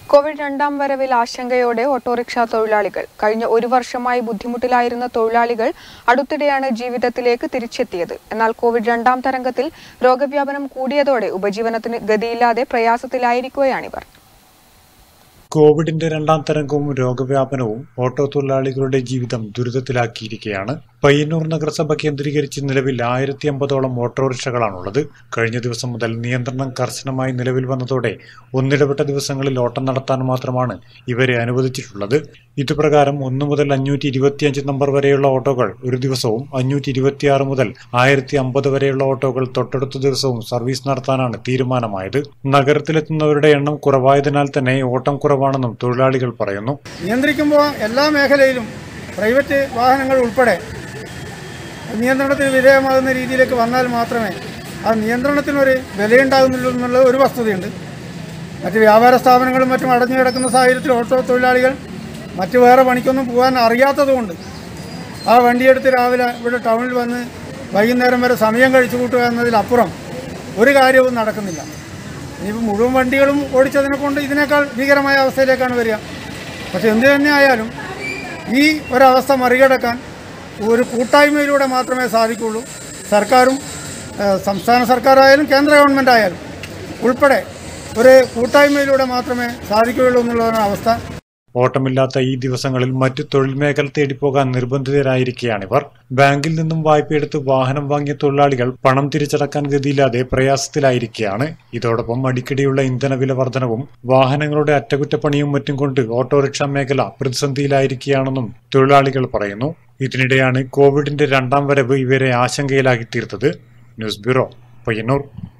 Covid രണ്ടാം വരവിൽ ആശങ്കയോടെ autorickshaw തൊഴിലാളികൾ കഴിഞ്ഞ ഒരു വർഷമായി ബുദ്ധിമുട്ടിലായിരുന്ന തൊഴിലാളികൾ അടുത്തിടെയാണ് ജീവിതത്തിലേക്ക് തിരിച്ചെത്തിയത് എന്നാൽ കോവിഡ് രണ്ടാം തരംഗത്തിൽ രോഗവ്യാപനം കൂടിയതോടെ ഉപജീവനത്തിന് ഗതിയില്ലാതെ പ്രയാസത്തിലായിരിക്കുകയാണിവർ കോവിഡിന്റെ രണ്ടാം തരംഗവും രോഗവ്യാപനവും ഓട്ടോ തൊഴിലാളികളുടെ ജീവിതം ദുരിതത്തിലാക്കിയിരിക്കുകയാണ് പയ്യന്നൂർ നഗരസഭ കേന്ദ്രീകരിച്ച് നിലവിൽ ആയിരത്തി അമ്പതോളം ഓട്ടോറിക്ഷകളാണുള്ളത് കഴിഞ്ഞ ദിവസം മുതൽ നിയന്ത്രണം കർശനമായി നിലവിൽ വന്നതോടെ ഒന്നിടവിട്ട ദിവസങ്ങളിൽ ഓട്ടം നടത്താൻ മാത്രമാണ് ഇവരെ അനുവദിച്ചിട്ടുള്ളത് ഇതുപ്രകാരം ഒന്നു മുതൽ അഞ്ഞൂറ്റി ഇരുപത്തിയഞ്ച് നമ്പർ വരെയുള്ള ഓട്ടോകൾ ഒരു ദിവസവും അഞ്ഞൂറ്റി ഇരുപത്തിയാറ് മുതൽ ആയിരത്തി അമ്പത് വരെയുള്ള ഓട്ടോകൾ തൊട്ടടുത്ത ദിവസവും സർവീസ് നടത്താനാണ് തീരുമാനമായത് നഗരത്തിലെത്തുന്നവരുടെ എണ്ണം കുറവായതിനാൽ തന്നെ ഓട്ടം കുറവാണെന്നും തൊഴിലാളികൾ പറയുന്നു നിയന്ത്രിക്കുമ്പോൾ എല്ലാ മേഖലയിലും പ്രൈവറ്റ് വാഹനങ്ങൾ ഉൾപ്പെടെ നിയന്ത്രണത്തിന് വിധേയമാകുന്ന രീതിയിലേക്ക് വന്നാൽ മാത്രമേ ആ നിയന്ത്രണത്തിനൊരു വിലയുണ്ടാകുന്നുള്ളൂ എന്നുള്ള ഒരു വസ്തുതയുണ്ട് മറ്റ് വ്യാപാര സ്ഥാപനങ്ങളും മറ്റും അടഞ്ഞു കിടക്കുന്ന സാഹചര്യത്തിൽ ഓട്ടോ തൊഴിലാളികൾ മറ്റ് വേറെ പണിക്കൊന്നും പോകാൻ അറിയാത്തതുകൊണ്ട് ആ വണ്ടിയെടുത്ത് രാവിലെ ഇവിടെ ടൗണിൽ വന്ന് വൈകുന്നേരം വരെ സമയം കഴിച്ചു കൂട്ടുക എന്നതിലപ്പുറം ഒരു കാര്യവും നടക്കുന്നില്ല ഇനിയിപ്പോൾ മുഴുവൻ വണ്ടികളും ഓടിച്ചതിനെ കൊണ്ട് ഇതിനേക്കാൾ ഭീകരമായ അവസ്ഥയിലേക്കാണ് വരിക പക്ഷെ എന്ത് തന്നെ ആയാലും ഈ ഒരവസ്ഥ മറികടക്കാൻ ഒരു കൂട്ടായ്മയിലൂടെ മാത്രമേ സാധിക്കുള്ളൂ സർക്കാരും ഏഹ്, സംസ്ഥാന സർക്കാരായാലും കേന്ദ്ര ഗവൺമെൻറ് ആയാലും ഉൾപ്പെടെ ഒരു കൂട്ടായ്മയിലൂടെ മാത്രമേ സാധിക്കുകയുള്ളൂ എന്നുള്ളതാണ് അവസ്ഥ ഓട്ടമില്ലാത്ത ഈ ദിവസങ്ങളിൽ മറ്റു തൊഴിൽ മേഖല തേടിപ്പോകാൻ നിർബന്ധിതരായിരിക്കുകയാണിവർ ബാങ്കിൽ നിന്നും വായ്പയെടുത്ത് വാഹനം വാങ്ങിയ തൊഴിലാളികൾ പണം തിരിച്ചടക്കാൻ ഗതിയില്ലാതെ പ്രയാസത്തിലായിരിക്കുകയാണ് ഇതോടൊപ്പം അടിക്കടിയുള്ള ഇന്ധനവില വർധനവും വാഹനങ്ങളുടെ അറ്റകുറ്റപ്പണിയും മറ്റും കൊണ്ട് ഓട്ടോറിക്ഷ മേഖല പ്രതിസന്ധിയിലായിരിക്കുകയാണെന്നും തൊഴിലാളികൾ പറയുന്നു ഇതിനിടെയാണ് കോവിഡിന്റെ രണ്ടാം വരവ് ഇവരെ ആശങ്കയിലാക്കി തീർത്തത് ന്യൂസ് ബ്യൂറോ പയ്യന്നൂർ